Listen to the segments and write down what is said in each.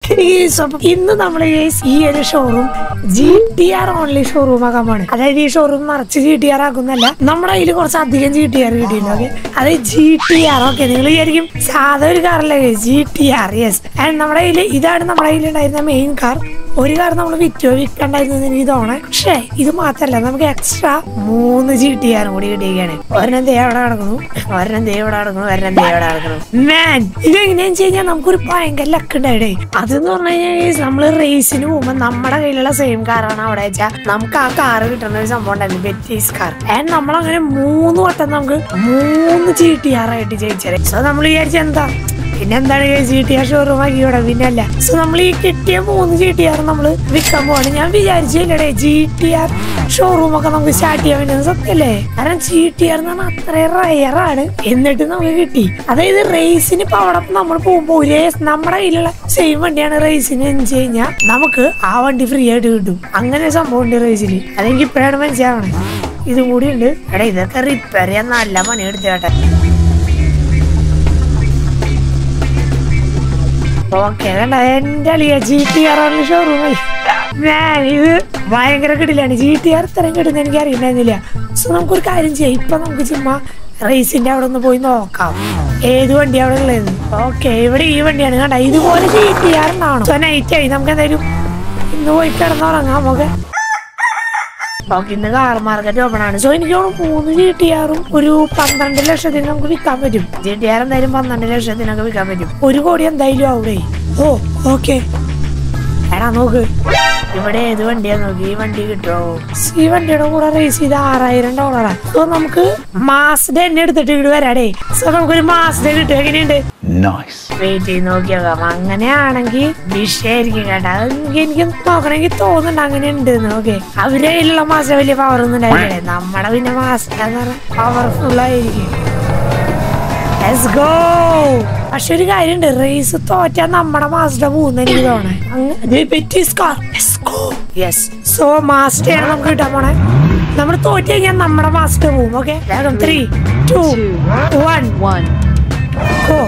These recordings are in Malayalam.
Guys, അപ്പൊ ഇന്ന് നമ്മൾ ഈ ഒരു showroom G T R only showroom ആക്കാൻ പോണ് അതായത് ഈ ഷോറൂം നിറച്ച് ജി ടി ആർ ആക്കുന്നല്ല നമ്മുടെ കയ്യിൽ കുറച്ച് അധികം ജി ടി ആർ കിട്ടിയിട്ടുണ്ട് ഓക്കെ അത് ജി ടി ആർ ഓക്കെ നിങ്ങൾ വിചാരിക്കും സാധാ ഒരു കാറല്ലേ G T R yes and നമ്മുടെ കയ്യിൽ ഇതാണ് നമ്മുടെ കയ്യിൽ ഉണ്ടായിരുന്ന മെയിൻ കാർ ഒരു കാർ നമ്മൾ വിറ്റോ വിൽക്കണ്ടായിരുന്നു എനിക്ക് തോന്നണേ പക്ഷേ ഇത് മാത്രല്ല നമുക്ക് എക്സ്ട്രാ മൂന്ന് ജി ടി ആറും കൂടി കിട്ടിയിരിക്കുകയാണ് ഒരെണ്ണം ദേ അവിടെ കിടക്കുന്നു ഒരെണ്ണം ദേ ഇവിടെ കിടക്കുന്നു ഒരെണ്ണം ദേ ഇവിടെ കിടക്കുന്നു മാൻ ഇത് എങ്ങനെയാന്ന് വെച്ച് കഴിഞ്ഞാൽ നമുക്കൊരു ഭയങ്കര ലക്ക് ഉണ്ടായിടേ അതെന്ന് പറഞ്ഞു കഴിഞ്ഞാൽ നമ്മൾ റേസിന് പോകുമ്പോൾ നമ്മുടെ കയ്യിലുള്ള സെയിം കാറാണ് അവിടെ വെച്ചാൽ നമുക്ക് ആ കാറ് കിട്ടുന്ന ഒരു സംഭവം ഉണ്ടായിരുന്നു ബെറ്റീസ് കാർ ആൻഡ് നമ്മളങ്ങനെ മൂന്ന് വട്ടം നമുക്ക് മൂന്ന് ജി ടി ആർ ആയിട്ട് ജയിച്ചത് സോ നമ്മൾ വിചാരിച്ച എന്താ പിന്നെ എന്താണ് ജി ടി ആർ ഷോറൂം ആക്കി ഇവിടെ പിന്നെ അല്ല സോ നമ്മൾ ഈ കിട്ടിയ മൂന്ന് ജി ടി ആർ നമ്മൾ വിൽക്കാൻ പോവാണ് ഞാൻ വിചാരിച്ചില്ലടേ ജി ടി ആർ ഷോറൂം ഒക്കെ നമുക്ക് സ്റ്റാർട്ട് ചെയ്യാൻ പറ്റുന്നത് സത്യല്ലേ കാരണം ജി ടി ആർ എന്ന് പറഞ്ഞാൽ അത്രയും റയറാണ് എന്നിട്ട് നമുക്ക് കിട്ടി അതായത് റേസിന് ഇപ്പൊ അവിടെ നമ്മൾ പോകുമ്പോൾ ഒരേ നമ്മുടെ കയ്യിലുള്ള സെയിം വണ്ടിയാണ് റേസിന് വെച്ച് കഴിഞ്ഞാൽ നമുക്ക് ആ വണ്ടി ഫ്രീ ആയിട്ട് കിട്ടും അങ്ങനെ ഒരു സംഭവം ഉണ്ട് റേസിൽ അതെനിക്ക് ഇപ്പോഴാണ് മനസ്സിലാവണേ ഇതും കൂടി ഉണ്ട് എടാ ഇതൊക്കെ റിപ്പയർ ചെയ്യാൻ നല്ല പണി എടുത്തേട്ടെ ഓക്കെ കണ്ട എന്റെ അളിയ ജി ടി ആർ ആണ് ഷോറൂമായി ഞാൻ ഇത് ഭയങ്കര കിടിലാണ് ജി ടി ആർ ഇത്രയും കിട്ടുന്ന എനിക്ക് അറിയണ്ടായിരുന്നില്ല സോ നമുക്കൊരു കാര്യം ചെയ്യാം ഇപ്പൊ നമുക്ക് ചുമ്മാ റേസിന്റെ അവിടെ ഒന്ന് പോയി നോക്കാം ഏത് വണ്ടി അവിടെ ഉള്ളത് ഓക്കെ ഇവിടെ ഈ വണ്ടിയാണ് കണ്ട ഇതുപോലെ ജി ടി ആർ ഉണ്ടാവണം സോ നൈറ്റ് ആയി നമുക്ക് എന്തായാലും ഇന്ന് പോയി കിടന്നുറങ്ങാം നമുക്ക് ഓക്കെ ഇന്ന് കാർ മാർക്കറ്റ് ഓപ്പൺ ആണ് സോ എനിക്ക് തോന്നുന്നു മൂന്ന് ജി ടി ആറും ഒരു പന്ത്രണ്ട് ലക്ഷത്തിന് നമുക്ക് വിൽക്കാൻ പറ്റും ജി ടി ആർ എന്തായാലും പന്ത്രണ്ട് ലക്ഷത്തിനൊക്കെ വിൽക്കാൻ പറ്റും ഒരു കോടി എന്തായാലും ആവൂടെ ഓ ഓക്കെ എടാ നോക്ക് ഇവിടെ ഏത് വണ്ടിയാ നോക്കി ഈ വണ്ടി കിട്ടുമോ ഈ വണ്ടിയുടെ കൂടെ റേസ് ചെയ്ത് ആറായിരം ഡോളറാ സോ നമുക്ക് മാസ്ഡ എന്നെ എടുത്തിട്ട് ഇവിടെ വരാടേ സോ നമുക്കൊരു മാസ്ഡ കിട്ടും എങ്ങനെയുണ്ട് Nice. വെയിറ്റ് ചെയ്ത് നോക്കിയേക്കാം അങ്ങനെയാണെങ്കിൽ വിഷയായിരിക്കും കേട്ടോ അത് എനിക്ക് എനിക്ക് നോക്കണമെങ്കിൽ തോന്നുന്നുണ്ട് അങ്ങനെ ഉണ്ട് ഓക്കെ അവരെ കയ്യിലുള്ള മാസം വലിയ പവർ ഒന്നും ഉണ്ടായില്ലേ നമ്മുടെ പിന്നെ മാസം പവർഫുൾ ആയിരിക്കും Let's go. പക്ഷെ ഒരു കാര്യമുണ്ട് റേസ് തോറ്റാ നമ്മുടെ മാസ്റ്റർ പോകുന്ന എനിക്ക് തോന്നേ സോ മാസ്റ്റർ ആണ് നമുക്ക് കിട്ടാൻ പോണേ നമ്മൾ തോറ്റ് കഴിഞ്ഞാൽ നമ്മുടെ മാസ്റ്റർ പോകും ഓക്കെ വേഗം three two one One. Go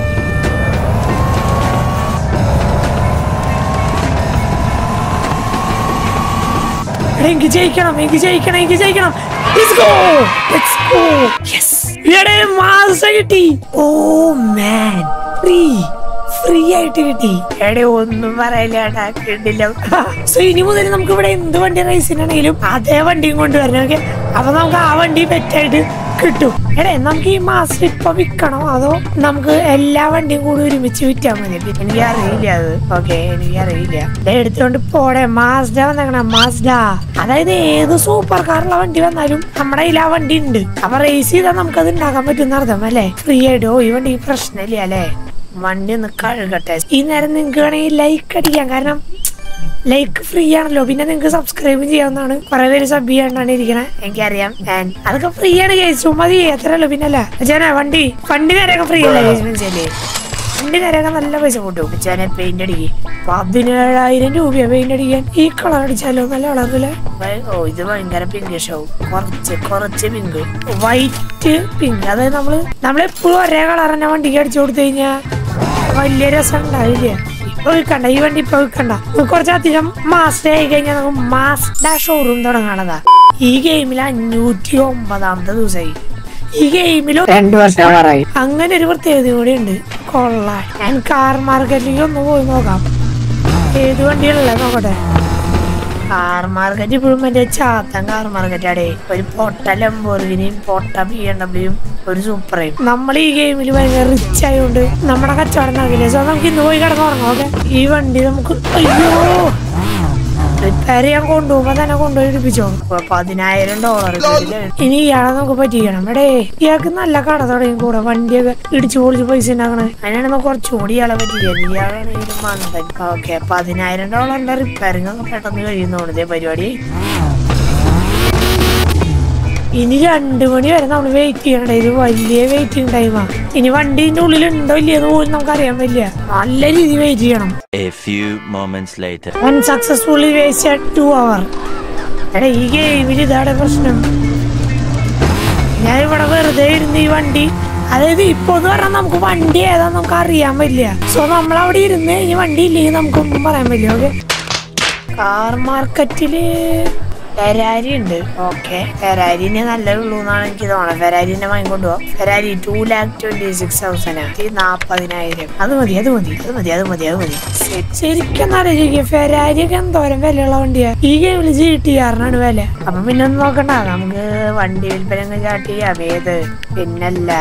എടാ, എനിക്ക് ജയിക്കണം എനിക്ക് ജയിക്കണം എനിക്ക് ജയിക്കണം Let's go. Let's go. Yes. എടേ, മാസം കിട്ടി ഓ മാൻ ഫ്രീ ഫ്രീ ആയിട്ട് കിട്ടി എടെ ഒന്നും പറയില്ല ഏട്ടാ കിട്ടില്ല സോ ഇനി മുതൽ നമുക്ക് ഇവിടെ എന്ത് വണ്ടി റേസിനാണെങ്കിലും അതേ വണ്ടിയും കൊണ്ടുവരണം ഓക്കെ അപ്പൊ നമുക്ക് ആ വണ്ടി പെറ്റായിട്ട് കിട്ടും എടേ നമുക്ക് ഈ മാസം ഇപ്പൊ വിൽക്കണോ അതോ നമുക്ക് എല്ലാ വണ്ടിയും കൂടി ഒരുമിച്ച് വിറ്റാൽ മതി എനിക്ക് അറിയില്ല അത് ഓക്കെ എനിക്ക് അറിയില്ല ദേ എടുത്തോണ്ട് പോടെ മാസ്ഡ വന്നേക്കണ മാസ്ഡ അതായത് ഏത് സൂപ്പർ കാറുള്ള വണ്ടി വന്നാലും നമ്മുടെ കയ്യിൽ ആ വണ്ടി ഉണ്ട് അപ്പൊ റേസ് ചെയ്താൽ നമുക്കത് ഉണ്ടാക്കാൻ പറ്റുന്ന അർത്ഥം അല്ലേ ഫ്രീ ആയിട്ട് ഓ ഈ വണ്ടി പ്രശ്നമില്ല അല്ലേ വണ്ടി ഒന്ന് കഴുകട്ടെ ഈ നേരം നിങ്ങൾക്ക് വേണമെങ്കിൽ ലൈക്ക് അടിക്കാം കാരണം ലൈക്ക് ഫ്രീ ആണല്ലോ പിന്നെ നിങ്ങൾക്ക് സബ്സ്ക്രൈബ് ചെയ്യാവുന്നതാണ് കുറെ പേര് സബ് ചെയ്യാണ്ടാണ് ഇരിക്കണേ എനിക്കറിയാം ഞാൻ അതൊക്കെ ഫ്രീ ആണ് കേസ് മതി എത്രയല്ലോ പിന്നല്ല അച്ഛനെ വണ്ടി വണ്ടി നേരെയൊക്കെ ഫ്രീ അല്ലേ കേസ് മനസ്സിലല്ലേ വണ്ടി നേരെയൊക്കെ നല്ല പൈസ കൂട്ടും അച്ഛനെ പെയിന്റ് അടിക്ക് പതിനേഴായിരം രൂപയാ പെയിന്റ് അടിക്കാൻ ഈ കളർ അടിച്ചാലോ നല്ല കളറില് ഓ ഇത് ഭയങ്കര പിങ്ക് ഷോ കുറച്ച് കുറച്ച് പിങ്ക് വൈറ്റ് പിങ്ക് അതായത് നമ്മള് നമ്മളെപ്പോഴും ഒരേ കളർ തന്നെ വണ്ടിക്ക് അടിച്ചു കൊടുത്തു കഴിഞ്ഞാ വലിയ രസം ഉണ്ടാവില്ല ഇപ്പൊ വിൽക്കണ്ട ഈ വണ്ടി ഇപ്പൊ വിൽക്കണ്ട നമുക്ക് കുറച്ചധികം മാസ്റ്റർ ആയി കഴിഞ്ഞാൽ നമുക്ക് മാസ്റ്റ ഷോറൂം തുടങ്ങാണതാ ഈ ഗെയിമിൽ അഞ്ഞൂറ്റി ഒമ്പതാമത്തെ ദിവസമായി ഈ ഗെയിമിലും രണ്ടു വർഷം പറയും അങ്ങനെ ഒരു പ്രത്യേകത കൂടി ഉണ്ട് കൊള്ളാൻ ഞാൻ കാർ മാർക്കറ്റിലേക്ക് ഒന്ന് പോയി നോക്കാം ഏത് വണ്ടികളല്ലേ നോക്കട്ടെ കാർ മാർക്കറ്റ് ഇപ്പോഴും മറ്റേ ചാത്തൻ കാർ മാർക്കറ്റ് ആടേ ഒരു പൊട്ട ലംബോർഗിനിയും പൊട്ട ബി എം ഡബ്ല്യൂയും ഒരു സൂപ്പറേയും നമ്മൾ ഈ ഗെയിമിൽ ഭയങ്കര റിച്ച് ആയതുകൊണ്ട് നമ്മുടെ കച്ചവടം നടക്കില്ല സോ നമുക്ക് ഇന്ന് പോയി കിടന്നുറങ്ങാം ഓക്കെ ഈ വണ്ടി നമുക്ക് അയ്യോ റിപ്പയർ ചെയ്യാൻ കൊണ്ടുപോകുമ്പോ തന്നെ കൊണ്ടുപോയി ഇടിപ്പിച്ചോ ഇപ്പൊ പതിനായിരം ഡോളർ ഇനി ഇയാളെ നമുക്ക് പറ്റിക്കണം എടേ ഇയാൾക്ക് നല്ല കട തുടങ്ങി കൂടെ വണ്ടിയൊക്കെ ഇടിച്ചു പൊളിച്ച് പൈസ ഉണ്ടാക്കണേ അതിനാണ് നമുക്ക് കുറച്ചുകൂടി ഇയാളെ പറ്റിയത് ഇയാളാണ് ഒരു മന്ദൻ ഓക്കെ പതിനായിരം ഡോളറിന്റെ റിപ്പയറിംഗ് ഒക്കെ പെട്ടെന്ന് കഴിയുന്നോണ്ട് ഇതേ പരിപാടി ഇനി രണ്ടു മണി വരെ നമ്മൾ വെയിറ്റ് ചെയ്യണ്ടേ ഇത് വലിയ വെയിറ്റിംഗ് ടൈമാ ഇനി വണ്ടീന്റെ ഉള്ളിൽ ഉണ്ടോ ഇല്ലയെന്ന് പോലും നമുക്ക് അറിയാൻ പറ്റില്ല നല്ല രീതിയിൽ വെയിറ്റ് ചെയ്യണം A few moments later. Unsuccessfully waste two hour എടാ ഈ ഗെയിമിൽ ഇതാണ് പ്രശ്നം ഞാൻ ഇവിടെ വെറുതെ ഇരുന്ന് ഈ വണ്ടി അതായത് ഇപ്പൊ എന്ന് പറഞ്ഞാൽ നമുക്ക് വണ്ടി ഏതാ നമുക്ക് അറിയാൻ പറ്റില്ല സോ നമ്മൾ അവിടെ ഇരുന്ന് ഇനി വണ്ടി ഇല്ലെങ്കിൽ നമുക്കൊന്നും പറയാൻ പറ്റില്ല ഓക്കെ കാർ മാർക്കറ്റില് ഫെരാരി ഉണ്ട് ഓക്കെ ഫെരാരിനെ നല്ലതേ ഉള്ളൂ എന്നാണ് എനിക്ക് തോന്നുന്നത് ഫെരാരിനെ വാങ്ങിക്കൊണ്ട് പോവാം Ferrari two lakh twenty six thousand നാപ്പതിനായിരം അത് മതി അത് മതി അത് മതി അത് മതി അത് മതി ശരി- ശരിക്കും ആലോചിക്കുക ഫെരാരി ഒക്കെ എന്തോരം വിലയുള്ള വണ്ടിയാ ഈ ഗെയിമിൽ ജി ടി ആറിനാണ് വില അപ്പൊ പിന്നെ ഒന്നും നോക്കണ്ട നമുക്ക് വണ്ടി വിൽപ്പന സ്റ്റാർട്ട് ചെയ്യാം ഏത് പിന്നല്ല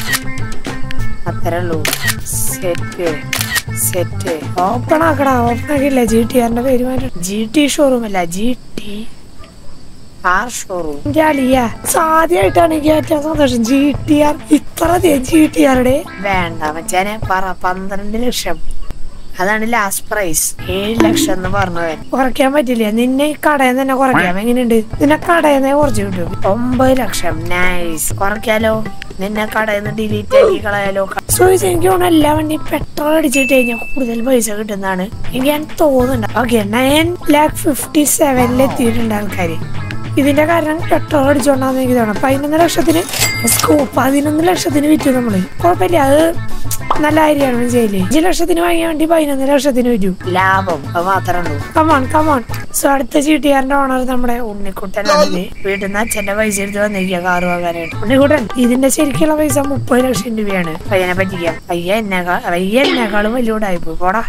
അത്രേ ഉള്ളൂ സെറ്റ് സെറ്റ് ഓപ്പൺ ആക്കടാ ഓപ്പൺ ആക്കില്ല ജി ടി ആറിന്റെ പേര് മാറ്റി ജി ടി ഷോറൂം അല്ല ജി ടി ആർ ഷോറൂം എന്റെ അളിയ സാധ്യമായിട്ടാണ് എനിക്ക് ഏറ്റവും സന്തോഷം ജി ടി ആർ ഇത്ര ജി ടി ആറുടെ വേണ്ട മച്ചാനെ പറ പന്ത്രണ്ട് ലക്ഷം അതാണ് ലാസ്റ്റ് പ്രൈസ് ഏഴ് ലക്ഷം എന്ന് പറഞ്ഞവൻ കുറയ്ക്കാൻ പറ്റില്ല നിന്നെ ഈ കടയിൽ തന്നെ കുറയ്ക്കാം എങ്ങനെയുണ്ട് നിന്നെ കടയിൽ നിന്ന് കുറച്ച് കിട്ടും ഒമ്പത് ലക്ഷം നൈസ് കുറയ്ക്കാലോ നിന്നെ കടയിൽ നിന്ന് ഡിലീറ്റ് ആക്കി കളയാലോ സോയിസ് എനിക്ക് തോന്നുന്നു എല്ലാ വണ്ടി പെട്രോൾ അടിച്ചിട്ട് കഴിഞ്ഞാൽ കൂടുതൽ പൈസ കിട്ടുന്നതാണ് എനിക്ക് ഞാൻ തോന്നുന്നുണ്ട് ഓക്കെ നയൻ ലാക്ക് ഫിഫ്റ്റി സെവനിൽ എത്തിയിട്ടുണ്ട് ആൾക്കാർ ഇതിന്റെ കാരണം പെട്രോൾ അടിച്ചോണ്ടാന്ന് എനിക്ക് തോന്നുന്നു പതിനൊന്ന് ലക്ഷത്തിന് സ്കോ പതിനൊന്ന് ലക്ഷത്തിന് വിറ്റു നമ്മള് കുഴപ്പമില്ല അത് നല്ല കാര്യമാണ് മനസ്സിലായില്ലേ അഞ്ച് ലക്ഷത്തിന് വാങ്ങിയ വണ്ടി പതിനൊന്ന് ലക്ഷത്തിന് വിറ്റു ലാഭം അത് മാത്രമേ ഉള്ളൂ കമോൺ കമോൺ സോ അടുത്ത ചീട്ടുകാരന്റെ ഓണർ നമ്മുടെ ഉണ്ണിക്കുട്ടനാണ് വീട്ടിൽ നിന്ന് അച്ഛന്റെ പൈസ എടുത്ത് വന്നിരിക്കുക കാറ് വാങ്ങാനായിട്ട് ഉണ്ണിക്കുട്ടൻ ഇതിന്റെ ശരിക്കുള്ള പൈസ മുപ്പത് ലക്ഷം രൂപയാണ് പയ്യനെ പറ്റിക്കാം പയ്യ എന്നെക്കാൾ പയ്യ എന്നെക്കാളും വലിയ ഉടായിപ്പോയി പോടാ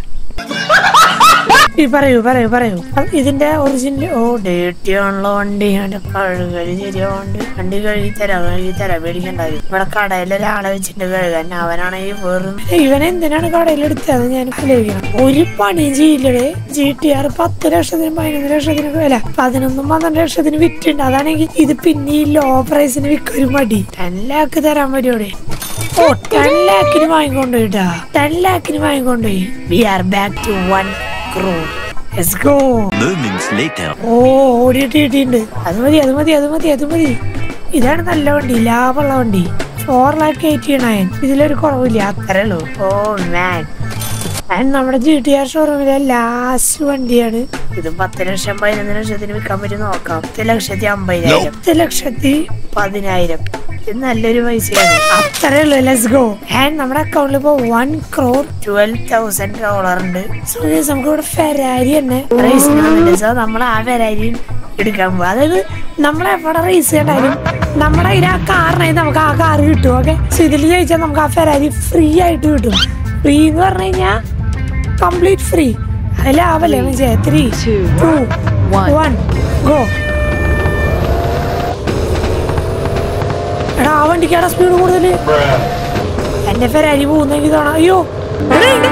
ഈ പറയൂ പറയൂ പറയൂ അത് ഇതിന്റെ ഒറിജിനൽ ഓ ഡേറ്റി ആണല്ലോ വണ്ടി അവന്റെ കഴുകല് ശരിയാവുണ്ട് വണ്ടി കഴുകി തരാം കഴുകി തരാം പേടിക്കണ്ടായി ഇവിടെ കടയിൽ ഒരാളെ വെച്ചിട്ട് കഴുകാൻ അവനാണെങ്കിൽ വെറും ഇവനെ എന്തിനാണ് കടയിൽ എടുത്തത് ഞാൻ ആലോചിക്കണം ഒരു പണിയും ചെയ്യില്ലടേ ജി ടി ആർ പത്ത് ലക്ഷത്തിന് പതിനൊന്ന് ലക്ഷത്തിനൊക്കെ വില പതിനൊന്നും പന്ത്രണ്ട് ലക്ഷത്തിന് വിറ്റുണ്ട് അതാണെങ്കിൽ ഇത് പിന്നെ ഈ ലോ പ്രൈസിന് വിൽക്കൊരു മടി ടെൻ ലാക്ക് തരാൻ പറ്റുമോടെ ഓ ടെൻ ലാക്കിന് വാങ്ങിക്കൊണ്ട് പോയിട്ടാ ടെൻ ലാക്കിന് വാങ്ങിക്കൊണ്ട് പോയി we are back to one crore let's go Moments later. ഓ ഓടിയിട്ട് കിട്ടിയിട്ടുണ്ട് അത് മതി അത് മതി അത് മതി അത് മതി ഇതാണ് നല്ല വണ്ടി ലാഭമുള്ള വണ്ടി ഫോർ ലാക്ക് എയ്റ്റി നയൻ ഇതിലൊരു കുറവില്ല അത്രേ ഉള്ളൂ ഓ മാൻ ആൻഡ് നമ്മുടെ ജി ടി ആർ ഷോറൂമിലെ ലാസ്റ്റ് വണ്ടിയാണ് ഇത് പത്ത് ലക്ഷം പതിനൊന്ന് ലക്ഷത്തിന് വിൽക്കാൻ പറ്റും നോക്കാം പത്ത് ലക്ഷത്തി അമ്പതിനായിരം പത്ത് ലക്ഷത്തി പതിനായിരം ഇത് നല്ലൊരു പൈസയാണ് അത്രേ ഉള്ളൂ ലെറ്റ്സ് ഗോ ആൻഡ് നമ്മുടെ അക്കൗണ്ടിൽ ഇപ്പോ one crore twelve thousand dollar ഉണ്ട് സോ നമുക്ക് ഇവിടെ ഫെരാരി തന്നെ റേസിന് വന്നിട്ടുണ്ട് സോ നമ്മൾ ആ ഫെരാരിയും എടുക്കാൻ പോകും അതായത് നമ്മളെ എവിടെ റേസ് ചെയ്യണ്ടായാലും നമ്മുടെ കയ്യിൽ ആ കാറിനായി നമുക്ക് ആ കാർ കിട്ടും ഓക്കെ സോ ഇതിൽ ജയിച്ചാൽ നമുക്ക് ആ ഫെരാരി ഫ്രീ ആയിട്ട് കിട്ടും ഫ്രീ എന്ന് പറഞ്ഞു കഴിഞ്ഞാൽ കംപ്ലീറ്റ് ഫ്രീ അത് ലാഭല്ലേ മനസ്സിലായി ത്രീ ടു വൺ ഗോ എടാ ആ വണ്ടിക്കാടെ സ്പീഡ് കൂടുതല് എന്റെ ഫെരാരി പോകുന്നെങ്കിൽ തോന്നാ അയ്യോ എടാ, എടാ.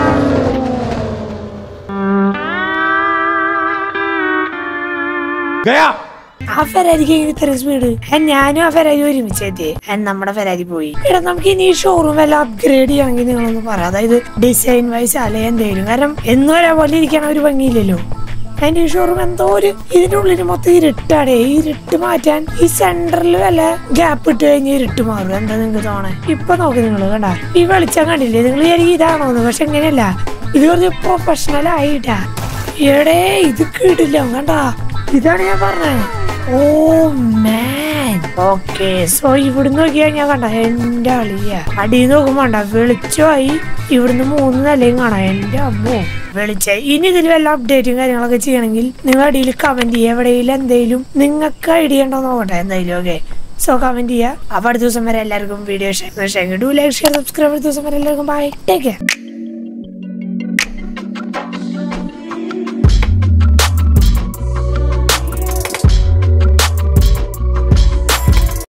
ആ ഫെരാരിക്ക് എങ്ങനെ ഇത്ര സ്പീഡ് ഞാനും ആ ഫെരാരി ഒരുമിച്ച് എത്തി നമ്മുടെ ഫെരാരി പോയി എടാ നമുക്ക് ഇനി ഈ ഷോറൂം വല്ല അപ്ഗ്രേഡ് ചെയ്യണമെങ്കിൽ നിങ്ങളൊന്ന് പറ അതായത് ഡിസൈൻ വൈസ് അല്ലെ എന്തെങ്കിലും കാരണം എന്നും ഒരേ പോലെ ഇരിക്കണ ഒരു ഭംഗിയില്ലല്ലോ അതിന്റെ ഈ ഷോറൂം എന്തോ ഒരു ഇതിന്റെ ഉള്ളിൽ മൊത്തം ഇരുട്ടാടേ ഈ ഇരുട്ട് മാറ്റാൻ ഈ സെന്ററിൽ വല്ല ഗ്യാപ്പ് ഇട്ട് കഴിഞ്ഞ് ഇരുട്ട് മാറും എന്താ നിങ്ങൾക്ക് തോന്നേ ഇപ്പൊ നോക്ക് നിങ്ങൾ കണ്ട ഈ വെളിച്ചം കണ്ടില്ലേ നിങ്ങൾ വിചാരിക്കും ഇതാണോന്ന് പക്ഷെ എങ്ങനെയല്ല ഇത് കുറച്ച് പ്രൊഫഷണൽ ആയിട്ടാ എടേ ഇത് കേട്ടില്ല കണ്ടാ ഇതാണ് ഞാൻ പറഞ്ഞത് ഓ മാൻ ഓക്കെ സോ ഇവിടുന്ന് നോക്കിയാ ഞാൻ കണ്ട എന്റെ അളിയ അടിയിൽ നോക്കുമ്പോ കണ്ട വെളിച്ചമായി ഇവിടുന്ന് മൂന്ന് നിലയും കാണാം എന്റെ അമ്മോ വെളിച്ചായി ഇനി ഇതിൽ വല്ല അപ്ഡേറ്റും കാര്യങ്ങളൊക്കെ ചെയ്യണമെങ്കിൽ നിങ്ങൾ അടിയിൽ കമന്റ് ചെയ്യുക എവിടെയെങ്കിലും എന്തെങ്കിലും നിങ്ങൾക്ക് ഐഡിയ ഉണ്ടോ നോക്കട്ടെ എന്തായാലും ഓക്കെ സോ കമന്റ് ചെയ്യുക അപ്പൊ അടുത്ത ദിവസം വരെ എല്ലാവർക്കും video share share do like share subscribe അടുത്ത ദിവസം വരെ എല്ലാവർക്കും ബൈ ടേക്ക് കെയർ